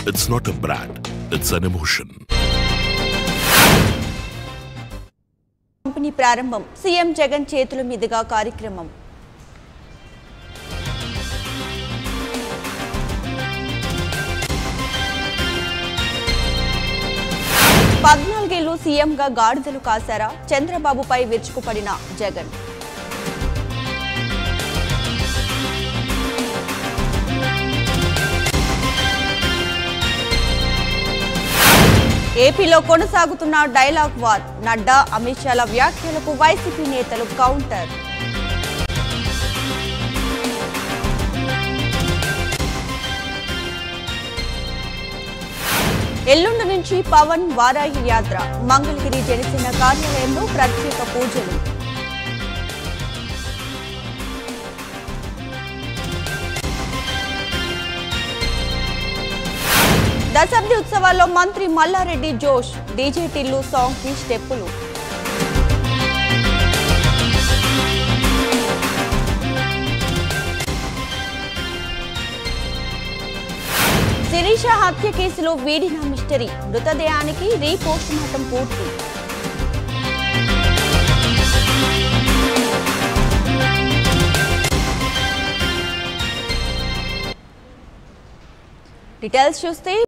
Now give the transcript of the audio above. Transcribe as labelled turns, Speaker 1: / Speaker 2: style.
Speaker 1: It's not a brand, it's an emotion.
Speaker 2: పంపిణీ ప్రారంభం CM Jagan చేతుల మీదుగా కార్యక్రమం పద్నాలుగేళ్లు సీఎంగా గాడిదలు కాశారా చంద్రబాబుపై విరుచుకుపడిన జగన్ ఏపీలో కొనసాగుతున్న డైలాగ్ వార్ నడ్డా అమిత్ షాల వ్యాఖ్యలకు వైసీపీ నేతలు కౌంటర్ ఎల్లుండి నుంచి పవన్ వారాహి యాత్ర మంగళగిరి జనసేన కార్యాలయంలో ప్రత్యేక పూజలు దశాబ్ది ఉత్సవాల్లో మంత్రి మల్లారెడ్డి జోష్ డీజే టిల్లు సాంగ్ కి స్టెప్పులు శిరీష హత్య కేసులో వీడిన మిస్టరీ మృతదేహానికి రీపోస్ట్ మార్టం పూర్తి డీటెయిల్స్ చూస్తే